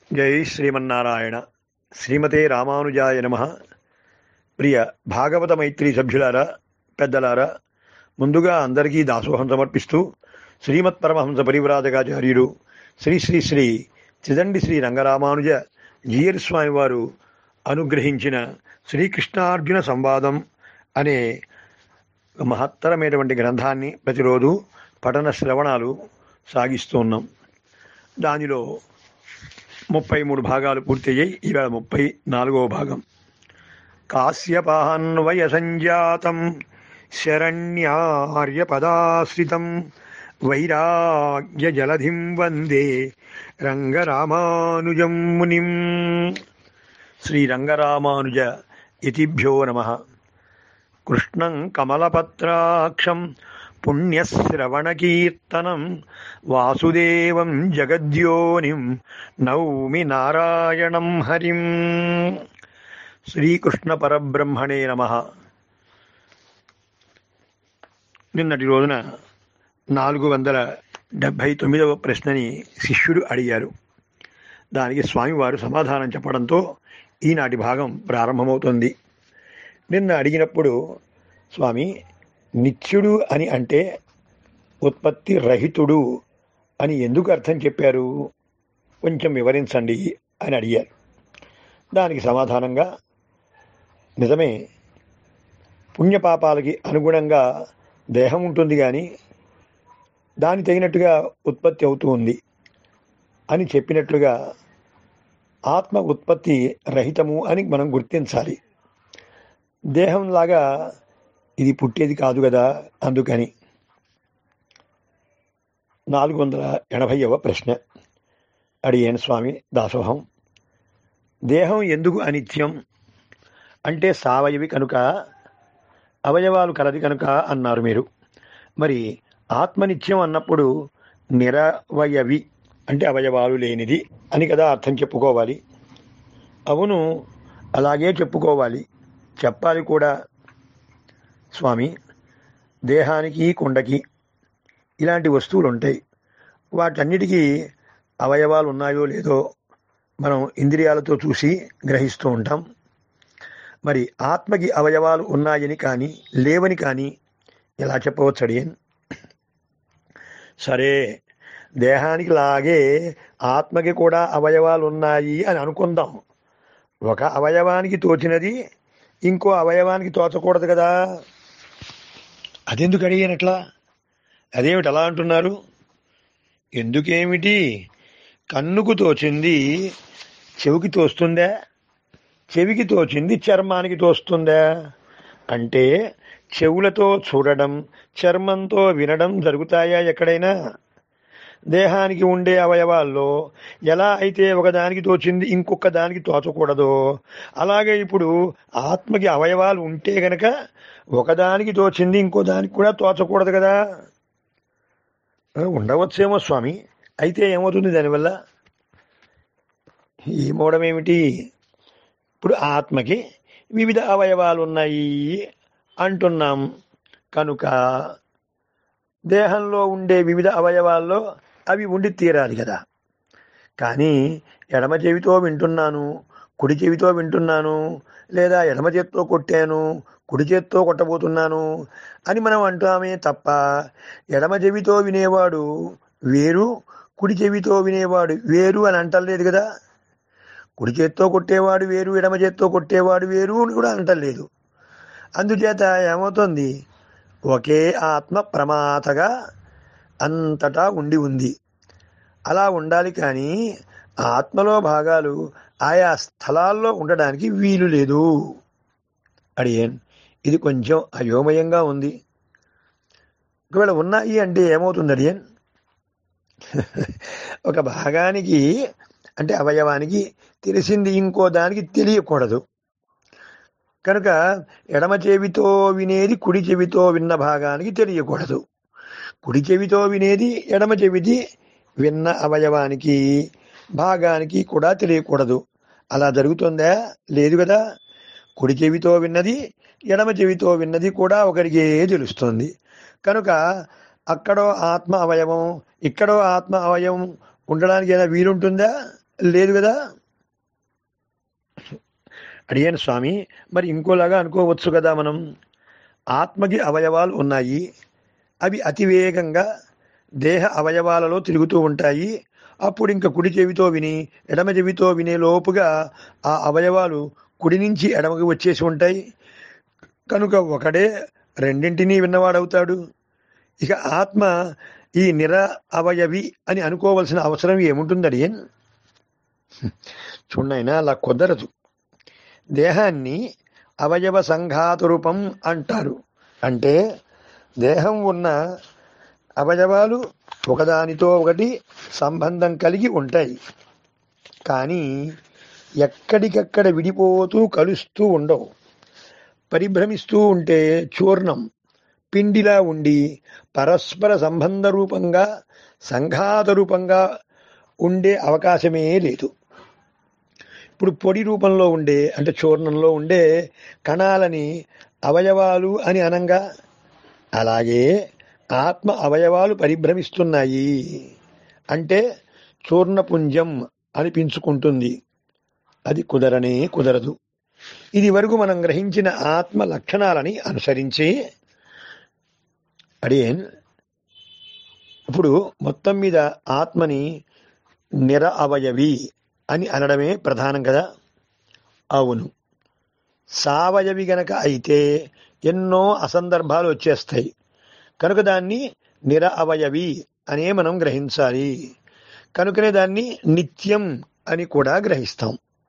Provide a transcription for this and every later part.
జై శ్రీమన్నారాయణ శ్రీమతే రామానుజాయ నమ ప్రియ భాగవత మైత్రి సభ్యులారా పెద్దలారా ముందుగా అందరికీ దాసోహం సమర్పిస్తూ శ్రీమత్ పరమహంస పరివ్రాజకాచార్యుడు శ్రీ శ్రీ శ్రీ చిదండి శ్రీ రంగరామానుజ జీయర్ స్వామి వారు అనుగ్రహించిన శ్రీకృష్ణార్జున సంవాదం అనే మహత్తరమైనటువంటి గ్రంథాన్ని ప్రతిరోజు పఠన శ్రవణాలు సాగిస్తూ ఉన్నాం దానిలో ముప్పై మూడు భాగాలు పూర్తయ్యాయి ఇవాళ ముప్పై నాలుగవ భాగం కాశ్యపాన్వయ సంజాతం శరణ్యార్యపదాశ్రితం వైరాగ్య జలధిం వందే రంగరామానుజం మునిం శ్రీరంగరామానుజ ఇతిభ్యో నమ కృష్ణం కమలపత్రాక్షం పుణ్యశ్రవణకీర్తనం వాసుదేవం జగద్యోనిం నౌమి నారాయణం హరిం శ్రీకృష్ణ పరబ్రహ్మణే నమ నిన్నటి రోజున నాలుగు వందల డెబ్భై తొమ్మిదవ ప్రశ్నని శిష్యుడు అడిగారు దానికి స్వామివారు సమాధానం చెప్పడంతో ఈనాటి భాగం ప్రారంభమవుతుంది నిన్న అడిగినప్పుడు స్వామి నిత్యుడు అని అంటే ఉత్పత్తి రహితుడు అని ఎందుకు అర్థం చెప్పారు కొంచెం వివరించండి అని అడిగారు దానికి సమాధానంగా నిజమే పుణ్యపాపాలకి అనుగుణంగా దేహం ఉంటుంది కానీ దాని తగినట్టుగా ఉత్పత్తి అవుతూ ఉంది అని చెప్పినట్లుగా ఆత్మ ఉత్పత్తి రహితము అని మనం గుర్తించాలి దేహంలాగా ఇది పుట్టేది కాదు కదా అందుకని నాలుగు వందల ఎనభైవ ప్రశ్న అడిగాను స్వామి దాసోహం దేహం ఎందుకు అనిత్యం అంటే సావయవి కనుక అవయవాలు కలది కనుక అన్నారు మీరు మరి ఆత్మనిత్యం అన్నప్పుడు నిరవయవి అంటే అవయవాలు లేనిది అని కదా అర్థం చెప్పుకోవాలి అవును అలాగే చెప్పుకోవాలి చెప్పాలి కూడా స్వామి దేహానికి కుండకి ఇలాంటి వస్తువులు ఉంటాయి వాటన్నిటికీ అవయవాలు ఉన్నాయో లేదో మనం ఇంద్రియాలతో చూసి గ్రహిస్తూ ఉంటాం మరి ఆత్మకి అవయవాలు ఉన్నాయని కానీ లేవని కానీ ఎలా చెప్పవచ్చు అడియన్ సరే దేహానికి లాగే ఆత్మకి కూడా అవయవాలు ఉన్నాయి అని అనుకుందాం ఒక అవయవానికి తోచినది ఇంకో అవయవానికి తోచకూడదు కదా అదెందుకు అడిగినట్లా అదేమిటి అలా అంటున్నారు ఎందుకేమిటి కన్నుకు తోచింది చెవికి తోస్తుందా చెవికి తోచింది చర్మానికి తోస్తుందా అంటే చెవులతో చూడడం చర్మంతో వినడం జరుగుతాయా ఎక్కడైనా దేహానికి ఉండే అవయవాల్లో ఎలా అయితే ఒకదానికి తోచింది ఇంకొక దానికి తోచకూడదో అలాగే ఇప్పుడు ఆత్మకి అవయవాలు ఉంటే గనక ఒకదానికి తోచింది ఇంకో దానికి కూడా తోచకూడదు కదా ఉండవచ్చేమో స్వామి అయితే ఏమవుతుంది దానివల్ల ఏమవడం ఏమిటి ఇప్పుడు ఆత్మకి వివిధ అవయవాలు ఉన్నాయి అంటున్నాం కనుక దేహంలో ఉండే వివిధ అవయవాల్లో అవి ఉండి తీరాలి కదా కానీ ఎడమ చెవితో వింటున్నాను కుడి చెవితో వింటున్నాను లేదా ఎడమ చేత్తో కొట్టాను కుడి చేత్తో కొట్టబోతున్నాను అని మనం అంటామే తప్ప ఎడమ చెవితో వినేవాడు వేరు కుడి చెవితో వినేవాడు వేరు అని అంటలేదు కదా కుడి చేత్తో కొట్టేవాడు వేరు ఎడమ చేత్తో కొట్టేవాడు వేరు అని కూడా అంటలేదు అందుచేత ఏమవుతుంది ఒకే ఆత్మ ప్రమాతగా అంతటా ఉండి ఉంది అలా ఉండాలి కానీ ఆత్మలో భాగాలు ఆయా స్థలాల్లో ఉండడానికి వీలు లేదు అడియన్ ఇది కొంచెం అయోమయంగా ఉంది ఒకవేళ ఉన్నాయి అంటే ఏమవుతుంది అడియన్ ఒక భాగానికి అంటే అవయవానికి తెలిసింది ఇంకో దానికి తెలియకూడదు కనుక ఎడమ చెవితో వినేది కుడి చెవితో విన్న భాగానికి తెలియకూడదు కుడి చెవితో వినేది ఎడమ చెవిది విన్న అవయవానికి భాగానికి కూడా తెలియకూడదు అలా జరుగుతుందా లేదు కదా కుడి చెవితో విన్నది ఎడమ చెవితో విన్నది కూడా ఒకరికే తెలుస్తుంది కనుక అక్కడో ఆత్మ అవయవం ఇక్కడో ఆత్మ అవయవం ఉండడానికి ఏదైనా వీలుంటుందా లేదు కదా అడిగాను స్వామి మరి ఇంకోలాగా అనుకోవచ్చు కదా మనం ఆత్మకి అవయవాలు ఉన్నాయి అవి అతివేగంగా దేహ అవయవాలలో తిరుగుతూ ఉంటాయి అప్పుడు ఇంకా కుడి చెవితో విని ఎడమ చెవితో వినే లోపుగా ఆ అవయవాలు కుడి నుంచి ఎడమకి వచ్చేసి ఉంటాయి కనుక ఒకడే రెండింటినీ విన్నవాడవుతాడు ఇక ఆత్మ ఈ నిర అవయవి అని అనుకోవలసిన అవసరం ఏముంటుంది అడియన్ చూడైనా అలా కుదరదు దేహాన్ని అవయవ సంఘాత రూపం అంటారు అంటే దేహం ఉన్న అవయవాలు ఒకదానితో ఒకటి సంబంధం కలిగి ఉంటాయి కానీ ఎక్కడికక్కడ విడిపోతూ కలుస్తూ ఉండవు పరిభ్రమిస్తూ ఉంటే చూర్ణం పిండిలా ఉండి పరస్పర సంబంధ రూపంగా సంఘాత రూపంగా ఉండే అవకాశమే లేదు ఇప్పుడు పొడి రూపంలో ఉండే అంటే చూర్ణంలో ఉండే కణాలని అవయవాలు అని అనంగా అలాగే ఆత్మ అవయవాలు పరిభ్రమిస్తున్నాయి అంటే చూర్ణపుంజం అనిపించుకుంటుంది అది కుదరనే కుదరదు ఇది వరకు మనం గ్రహించిన ఆత్మ లక్షణాలని అనుసరించి అడియన్ ఇప్పుడు మొత్తం మీద ఆత్మని నిర అవయవి అని అనడమే ప్రధానం కదా అవును సావయవి గనక అయితే ఎన్నో అసందర్భాలు వచ్చేస్తాయి కనుక దాన్ని నిర అవయవి అనే మనం గ్రహించాలి కనుకనే దాన్ని నిత్యం అని కూడా గ్రహిస్తాం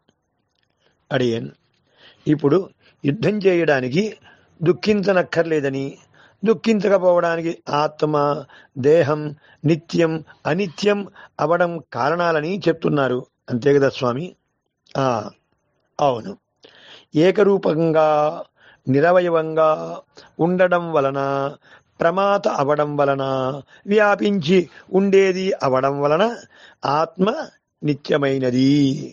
అడియన్ ఇప్పుడు యుద్ధం చేయడానికి దుఃఖించనక్కర్లేదని దుఃఖించకపోవడానికి ఆత్మ దేహం నిత్యం అనిత్యం అవడం కారణాలని చెప్తున్నారు అంతే కదా స్వామి ఆ, అవును ఏకరూపంగా నిరవయవంగా ఉండడం వలన ప్రమాత అవడం వలన వ్యాపించి ఉండేది అవడం వలన ఆత్మ నిత్యమైనది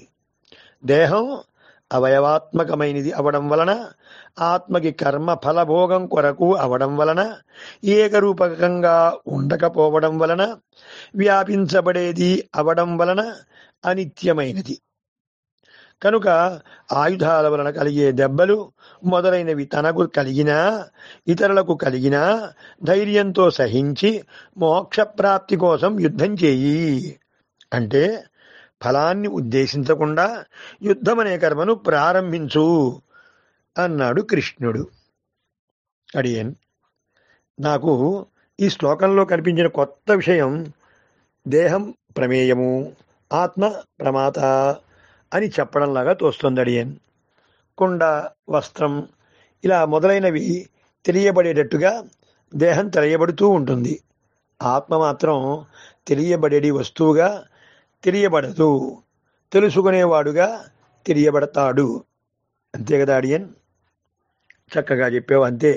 దేహం అవయవాత్మకమైనది అవడం వలన ఆత్మకి కర్మ ఫలభోగం కొరకు అవడం వలన ఏకరూపకంగా ఉండకపోవడం వలన వ్యాపించబడేది అవడం వలన అనిత్యమైనది కనుక ఆయుధాల వలన కలిగే దెబ్బలు మొదలైనవి తనకు కలిగినా ఇతరులకు కలిగినా ధైర్యంతో సహించి మోక్షప్రాప్తి కోసం యుద్ధం చేయి అంటే ఫలాన్ని ఉద్దేశించకుండా యుద్ధమనే కర్మను ప్రారంభించు అన్నాడు కృష్ణుడు అడియన్ నాకు ఈ శ్లోకంలో కనిపించిన కొత్త విషయం దేహం ప్రమేయము ఆత్మ ప్రమాత అని చెప్పడంలాగా తోస్తుంది అడియన్ కుండ వస్త్రం ఇలా మొదలైనవి తెలియబడేటట్టుగా దేహం తెలియబడుతూ ఉంటుంది ఆత్మ మాత్రం తెలియబడేది వస్తువుగా తెలియబడదు తెలుసుకునేవాడుగా తెలియబడతాడు అంతే కదా అడియన్ చక్కగా చెప్పావు అంతే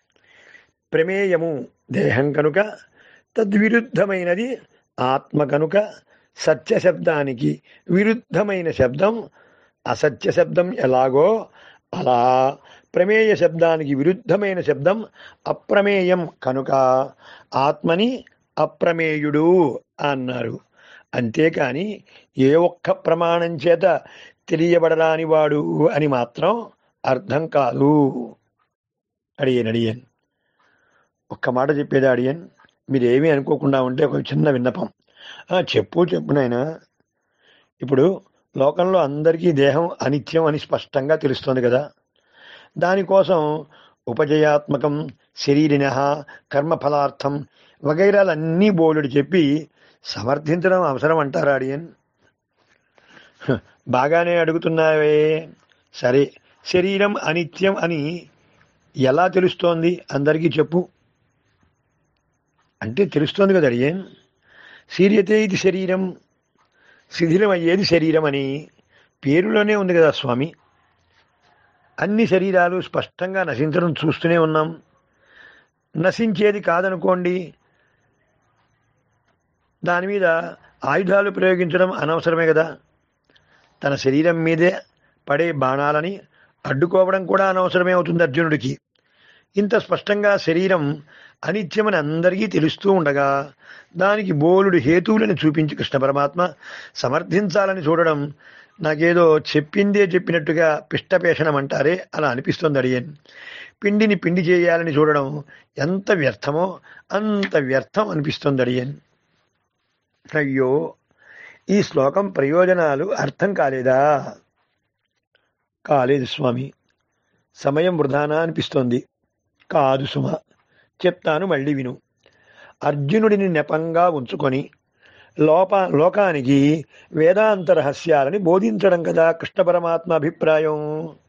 ప్రమేయము దేహం కనుక తద్విరుద్ధమైనది ఆత్మ కనుక సత్య శబ్దానికి విరుద్ధమైన శబ్దం అసత్య శబ్దం ఎలాగో అలా ప్రమేయ శబ్దానికి విరుద్ధమైన శబ్దం అప్రమేయం కనుక ఆత్మని అప్రమేయుడు అన్నారు అంతేకాని ఏ ఒక్క ప్రమాణం చేత తెలియబడరాని వాడు అని మాత్రం అర్థం కాదు అడియన్ అడియన్ ఒక్క మాట చెప్పేది అడియన్ మీరేమీ అనుకోకుండా ఉంటే ఒక చిన్న విన్నపం ఆ, చెప్పు చెప్పు నాయనా ఇప్పుడు లోకంలో అందరికీ దేహం అనిత్యం అని స్పష్టంగా తెలుస్తోంది కదా దానికోసం ఉపజయాత్మకం శరీరిన కర్మఫలార్థం వగైరాలన్నీ బోలుడు చెప్పి సమర్థించడం అవసరం అంటారా అడియన్ హ, బాగానే అడుగుతున్నావే సరే శరీరం అనిత్యం అని ఎలా తెలుస్తోంది అందరికీ చెప్పు అంటే తెలుస్తోంది కదా అడియన్ సీరియతే ఇది శరీరం శిథిలమయ్యేది శరీరం అని పేరులోనే ఉంది కదా స్వామి అన్ని శరీరాలు స్పష్టంగా నశించడం చూస్తూనే ఉన్నాం నశించేది కాదనుకోండి దాని మీద ఆయుధాలు ప్రయోగించడం అనవసరమే కదా తన శరీరం మీదే పడే బాణాలని అడ్డుకోవడం కూడా అనవసరమే అవుతుంది అర్జునుడికి ఇంత స్పష్టంగా శరీరం అనిత్యమని అందరికీ తెలుస్తూ ఉండగా దానికి బోలుడు హేతువులను చూపించి కృష్ణ పరమాత్మ సమర్థించాలని చూడడం నాకేదో చెప్పిందే చెప్పినట్టుగా పిష్టపేషణం అంటారే అలా అనిపిస్తుంది అడియన్ పిండిని పిండి చేయాలని చూడడం ఎంత వ్యర్థమో అంత వ్యర్థం అనిపిస్తుంది అడియన్ అయ్యో ఈ శ్లోకం ప్రయోజనాలు అర్థం కాలేదా కాలేదు స్వామి సమయం వృధానా అనిపిస్తోంది కాదు సుమ చెప్తాను మళ్ళీ విను అర్జునుడిని నెపంగా ఉంచుకొని లోప లోకానికి వేదాంత రహస్యాలని బోధించడం కదా కృష్ణ పరమాత్మ అభిప్రాయం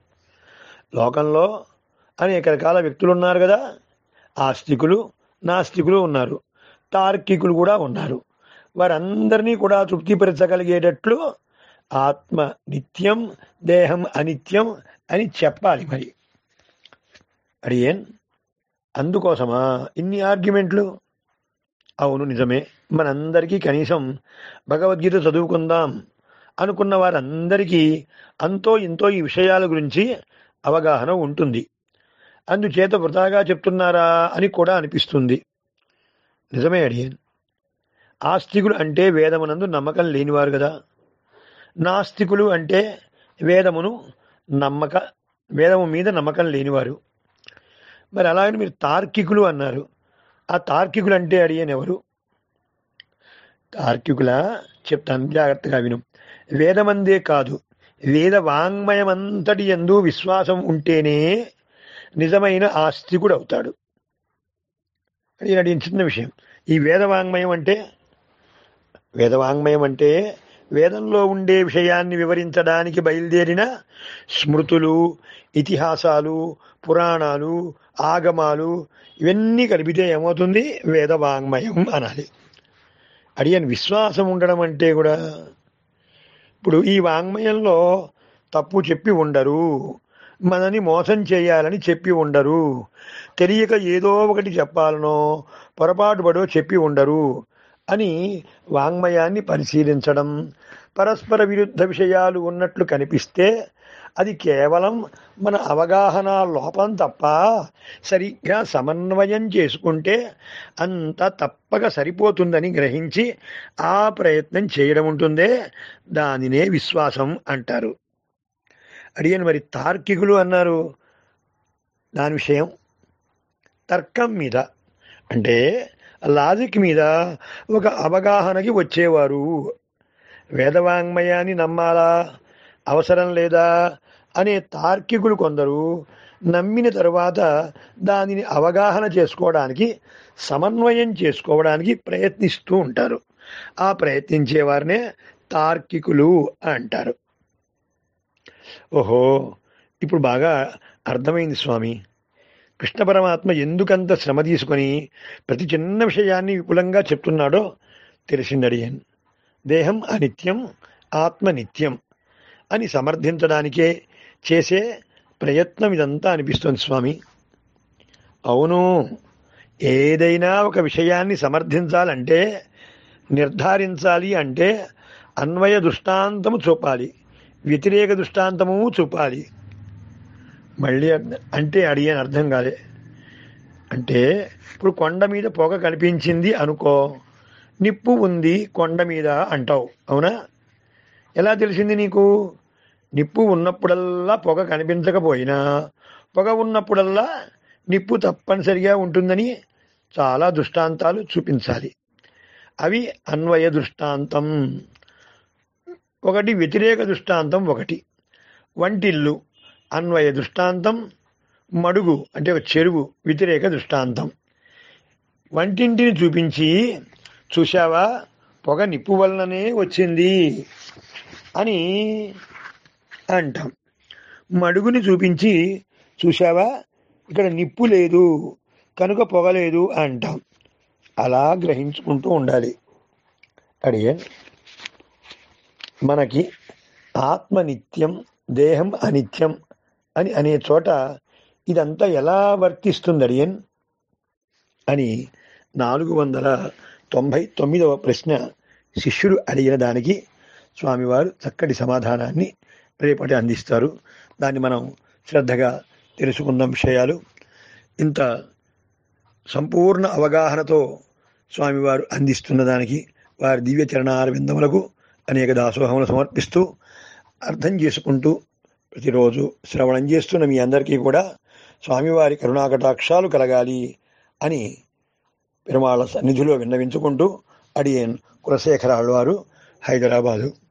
లోకంలో అనేక రకాల వ్యక్తులు ఉన్నారు కదా ఆస్తికులు నాస్తికులు ఉన్నారు తార్కికులు కూడా ఉన్నారు వారందరినీ కూడా తృప్తిపరచగలిగేటట్లు ఆత్మ నిత్యం దేహం అనిత్యం అని చెప్పాలి మరి అడియేన్ అందుకోసమా ఇన్ని ఆర్గ్యుమెంట్లు అవును నిజమే మనందరికీ కనీసం భగవద్గీత చదువుకుందాం అనుకున్న వారందరికీ అంతో ఇంతో ఈ విషయాల గురించి అవగాహన ఉంటుంది అందుచేత వృధాగా చెప్తున్నారా అని కూడా అనిపిస్తుంది నిజమే అడియన్ ఆస్తికులు అంటే వేదమునందు నమ్మకం లేనివారు కదా నాస్తికులు అంటే వేదమును నమ్మక వేదము మీద నమ్మకం లేనివారు మరి అలాగని మీరు తార్కికులు అన్నారు ఆ తార్కికులు అంటే అడియన్ ఎవరు తార్కికుల చెప్తాను జాగ్రత్తగా విను వేదమందే కాదు వేద వాంగ్మయమంతటి ఎందు విశ్వాసం ఉంటేనే నిజమైన ఆస్తికుడు అవుతాడు అది అడిగిన చిన్న విషయం ఈ వేదవాంగ్మయం అంటే వేదవాంగ్మయం అంటే వేదంలో ఉండే విషయాన్ని వివరించడానికి బయలుదేరిన స్మృతులు ఇతిహాసాలు పురాణాలు ఆగమాలు ఇవన్నీ కలిపితే ఏమవుతుంది వేదవాంగ్మయం అనాలి అడియన్ విశ్వాసం ఉండడం అంటే కూడా ఇప్పుడు ఈ వాంగ్మయంలో తప్పు చెప్పి ఉండరు మనని మోసం చేయాలని చెప్పి ఉండరు తెలియక ఏదో ఒకటి చెప్పాలనో పొరపాటు పడో చెప్పి ఉండరు అని వాంగ్మయాన్ని పరిశీలించడం పరస్పర విరుద్ధ విషయాలు ఉన్నట్లు కనిపిస్తే అది కేవలం మన అవగాహన లోపం తప్ప సరిగ్గా సమన్వయం చేసుకుంటే అంత తప్పక సరిపోతుందని గ్రహించి ఆ ప్రయత్నం చేయడం ఉంటుందే దానినే విశ్వాసం అంటారు అడిగాను మరి తార్కికులు అన్నారు దాని విషయం తర్కం మీద అంటే లాజిక్ మీద ఒక అవగాహనకి వచ్చేవారు వేదవాంగ్మయాన్ని నమ్మాలా అవసరం లేదా అనే తార్కికులు కొందరు నమ్మిన తరువాత దానిని అవగాహన చేసుకోవడానికి సమన్వయం చేసుకోవడానికి ప్రయత్నిస్తూ ఉంటారు ఆ ప్రయత్నించే వారినే తార్కికులు అంటారు ఓహో ఇప్పుడు బాగా అర్థమైంది స్వామి కృష్ణ పరమాత్మ ఎందుకంత శ్రమ తీసుకొని ప్రతి చిన్న విషయాన్ని విపులంగా చెప్తున్నాడో తెలిసిందడియన్ దేహం అనిత్యం ఆత్మ నిత్యం అని సమర్థించడానికే చేసే ప్రయత్నం ఇదంతా అనిపిస్తుంది స్వామి అవును ఏదైనా ఒక విషయాన్ని సమర్థించాలంటే నిర్ధారించాలి అంటే అన్వయ దృష్టాంతము చూపాలి వ్యతిరేక దృష్టాంతము చూపాలి మళ్ళీ అర్థ- అంటే అడిగాను అర్థం కాలే అంటే ఇప్పుడు కొండ మీద పొగ కనిపించింది అనుకో నిప్పు ఉంది కొండ మీద అంటావు అవునా ఎలా తెలిసింది నీకు నిప్పు ఉన్నప్పుడల్లా పొగ కనిపించకపోయినా పొగ ఉన్నప్పుడల్లా నిప్పు తప్పనిసరిగా ఉంటుందని చాలా దృష్టాంతాలు చూపించాలి అవి అన్వయ దృష్టాంతం ఒకటి వ్యతిరేక దృష్టాంతం ఒకటి వంటిల్లు అన్వయ దృష్టాంతం మడుగు అంటే ఒక చెరువు వ్యతిరేక దృష్టాంతం వంటింటిని చూపించి చూశావా పొగ నిప్పు వలననే వచ్చింది అని అంటాం మడుగుని చూపించి చూశావా ఇక్కడ నిప్పు లేదు కనుక పొగ లేదు అంటాం అలా గ్రహించుకుంటూ ఉండాలి అడిగే మనకి ఆత్మ నిత్యం దేహం అనిత్యం అని అనే చోట ఇదంతా ఎలా వర్తిస్తుంది అడియన్ అని నాలుగు వందల తొంభై తొమ్మిదవ ప్రశ్న శిష్యుడు అడిగిన దానికి స్వామివారు చక్కటి సమాధానాన్ని రేపటి అందిస్తారు దాన్ని మనం శ్రద్ధగా తెలుసుకుందాం విషయాలు ఇంత సంపూర్ణ అవగాహనతో స్వామివారు అందిస్తున్న దానికి వారి దివ్య చరణారవిందములకు అనేక దాసోహములు సమర్పిస్తూ అర్థం చేసుకుంటూ ప్రతిరోజు శ్రవణం చేస్తున్న మీ అందరికీ కూడా స్వామివారి కరుణాకటాక్షాలు కలగాలి అని పెరుమాళ్ళ సన్నిధిలో విన్నవించుకుంటూ అడియన్ కులశేఖరాళ్ళు వారు హైదరాబాదు